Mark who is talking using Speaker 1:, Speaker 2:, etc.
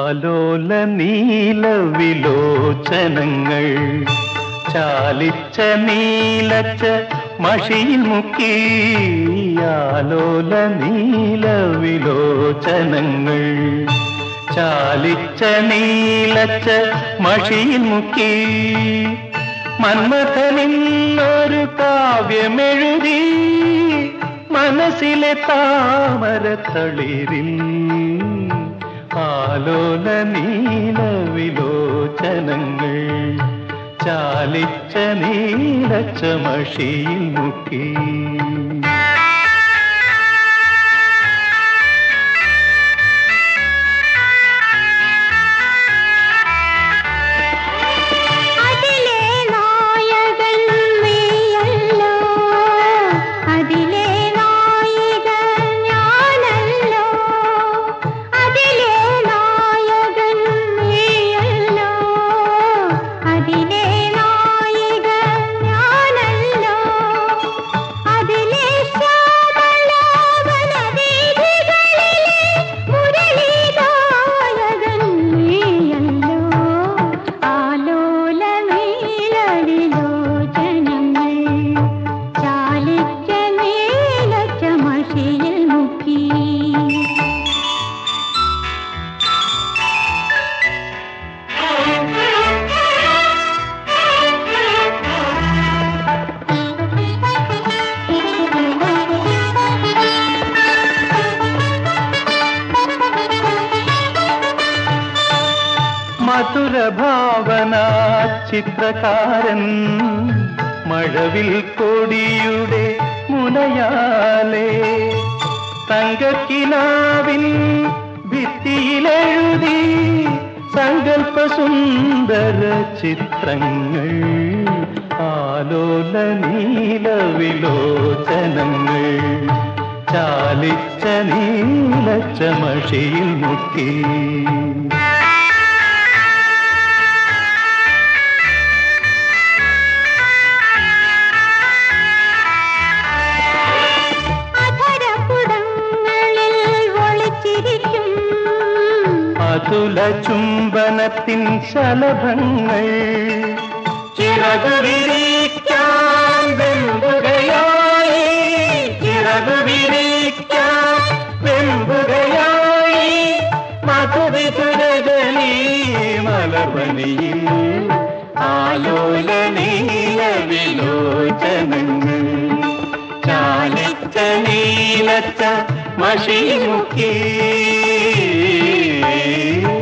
Speaker 1: ആലോല നീല വിലോചനങ്ങൾ ചാലിച്ച നീലച്ച മഷിയിൽ മുക്കി ആലോല നീല വിലോചനങ്ങൾ ചാലിച്ച നീലച്ച മഷിയിൽ മുക്കി മന്മഥനിൽ ഒരു കാവ്യമെഴുതി മനസ്സിലെ താമരത്തളിരിൽ ആലോല നീല വിലോചനങ്ങൾ ചാലിച്ച നീലച്ച മഷിയിൽ മുക്കി
Speaker 2: അതിലെ നായകൻ നീയല്ലോ അതിലെ നായിക ഞാനല്ലോ അതിലെ നായകൻ നീയല്ലോ അതിലെ നായിക ഞാനല്ലോ അതിലെ ശ്യാമളവന വീഥികളിലെ മുരളീഗായകൻ നീയല്ലോ ആലോല നീലവിലോചനങ്ങൾ ചാലിച്ച നീലച്ച മഷിയിൽ മുക്കി
Speaker 1: മധുര ഭാവന ചിത്രകാരൻ മഴവിൽ കൊടിയുടെ മുനയാലേ തങ്കക്കിനാവിൻ ഭിത്തിയിലെഴുതി സങ്കല്പ സുന്ദര ചിത്രങ്ങൾ ആലോല നീല വിലോചനങ്ങൾ ചാലിച്ച നീലച്ച മഷിയിൽ മുക്കി
Speaker 2: അധരപുടങ്ങളിൽ ഒളിച്ചിരിക്കും
Speaker 1: അതുല ചുംബനത്തിൻ ശലഭങ്ങൾ ചിറകു വിരിക്കാൻ വെമ്പുകയായി ചിറകു വിരിക്കാൻ വെമ്പുകയായി മധുവിധുരജനീ മലർവനിയിൽ ആലോല നീല വിലോചനങ്ങൾ ചാലിച്ച നീലച്ച മഷിമുക്കി